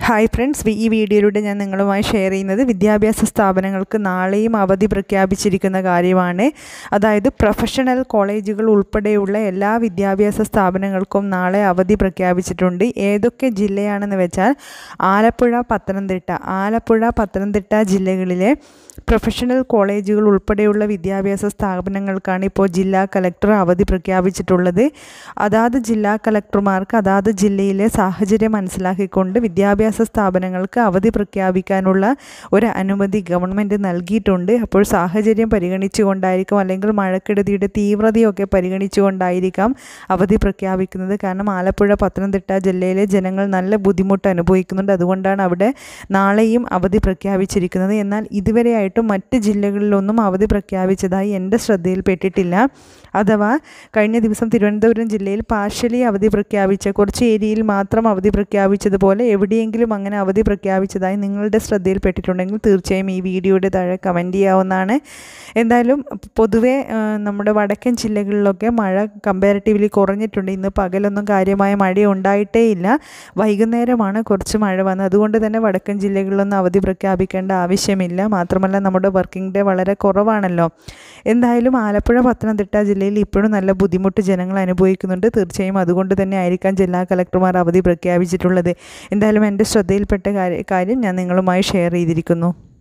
hi friends ഈ വീഡിയോയിലൂടെ ഞാൻ നിങ്ങളുമായി ഷെയർ ചെയ്യുന്നത് വിദ്യാഭ്യാസ സ്ഥാപനങ്ങൾക്ക് നാളെയും അവധി പ്രഖ്യാപിച്ചിരിക്കുന്ന കാര്യമാണ് അതായത് പ്രൊഫഷണൽ കോളേജുകൾ ഉൾപ്പെടെയുള്ള എല്ലാ വിദ്യാഭ്യാസ സ്ഥാപനങ്ങൾക്കും നാളെ അവധി പ്രഖ്യാപിച്ചിട്ടുണ്ട് ഏതൊക്കെ ജില്ലയാണെന്ന് വെച്ചാൽ ആലപ്പുഴ പത്തനംതിട്ട ആലപ്പുഴ പത്തനംതിട്ട ജില്ലകളിലെ പ്രൊഫഷണൽ കോളേജുകൾ ഉൾപ്പെടെയുള്ള വിദ്യാഭ്യാസ സ്ഥാപനങ്ങൾക്കാണ് ഇപ്പോൾ ജില്ലാ കലക്ടർ അവധി പ്രഖ്യാപിച്ചിട്ടുള്ളത് അതാത് ജില്ലാ കലക്ടർമാർക്ക് അതാത് ജില്ലയിലെ സാഹചര്യം മനസ്സിലാക്കിക്കൊണ്ട് വിദ്യാഭ്യാസ സ്ഥാപനങ്ങൾക്ക് അവധി പ്രഖ്യാപിക്കാനുള്ള ഒരു അനുമതി ഗവൺമെൻറ് നൽകിയിട്ടുണ്ട് അപ്പോൾ സാഹചര്യം പരിഗണിച്ചുകൊണ്ടായിരിക്കും അല്ലെങ്കിൽ മഴക്കെടുതിയുടെ തീവ്രതയൊക്കെ പരിഗണിച്ചുകൊണ്ടായിരിക്കാം അവധി പ്രഖ്യാപിക്കുന്നത് കാരണം ആലപ്പുഴ പത്തനംതിട്ട ജില്ലയിലെ ജനങ്ങൾ നല്ല ബുദ്ധിമുട്ട് അനുഭവിക്കുന്നുണ്ട് അതുകൊണ്ടാണ് അവിടെ നാളെയും അവധി പ്രഖ്യാപിച്ചിരിക്കുന്നത് എന്നാൽ ഇതുവരെയായിട്ടും മറ്റ് ജില്ലകളിലൊന്നും അവധി പ്രഖ്യാപിച്ചതായി എൻ്റെ ശ്രദ്ധയിൽപ്പെട്ടിട്ടില്ല അഥവാ കഴിഞ്ഞ ദിവസം തിരുവനന്തപുരം ജില്ലയിൽ പാർഷ്യലി അവധി പ്രഖ്യാപിച്ച കുറച്ച് ഏരിയയിൽ മാത്രം അവധി പ്രഖ്യാപിച്ചതുപോലെ എവിടെയെങ്കിലും അങ്ങനെ അവധി പ്രഖ്യാപിച്ചതായി നിങ്ങളുടെ ശ്രദ്ധയിൽപ്പെട്ടിട്ടുണ്ടെങ്കിൽ തീർച്ചയായും ഈ വീഡിയോയുടെ താഴെ കമൻറ്റ് ചെയ്യാവുന്നതാണ് എന്തായാലും പൊതുവെ നമ്മുടെ വടക്കൻ ജില്ലകളിലൊക്കെ മഴ കമ്പാരിറ്റീവ്ലി കുറഞ്ഞിട്ടുണ്ട് ഇന്ന് പകലൊന്നും കാര്യമായ മഴ ഉണ്ടായിട്ടേ ഇല്ല വൈകുന്നേരമാണ് കുറച്ച് മഴ വന്നത് അതുകൊണ്ട് തന്നെ വടക്കൻ ജില്ലകളിലൊന്നും അവധി പ്രഖ്യാപിക്കേണ്ട ആവശ്യമില്ല മാത്രമല്ല നമ്മുടെ വർക്കിംഗ് ഡേ വളരെ കുറവാണല്ലോ എന്തായാലും ആലപ്പുഴ പത്തനംതിട്ട ജില്ലയിൽ ഇപ്പോഴും നല്ല ബുദ്ധിമുട്ട് ജനങ്ങൾ അനുഭവിക്കുന്നുണ്ട് തീർച്ചയായും അതുകൊണ്ട് തന്നെ ആയിരിക്കാം ജില്ലാ കലക്ടർമാർ അവധി പ്രഖ്യാപിച്ചിട്ടുള്ളത് എന്തായാലും എൻ്റെ ശ്രദ്ധയിൽപ്പെട്ട കാര്യം ഞാൻ നിങ്ങളുമായി ഷെയർ ചെയ്തിരിക്കുന്നു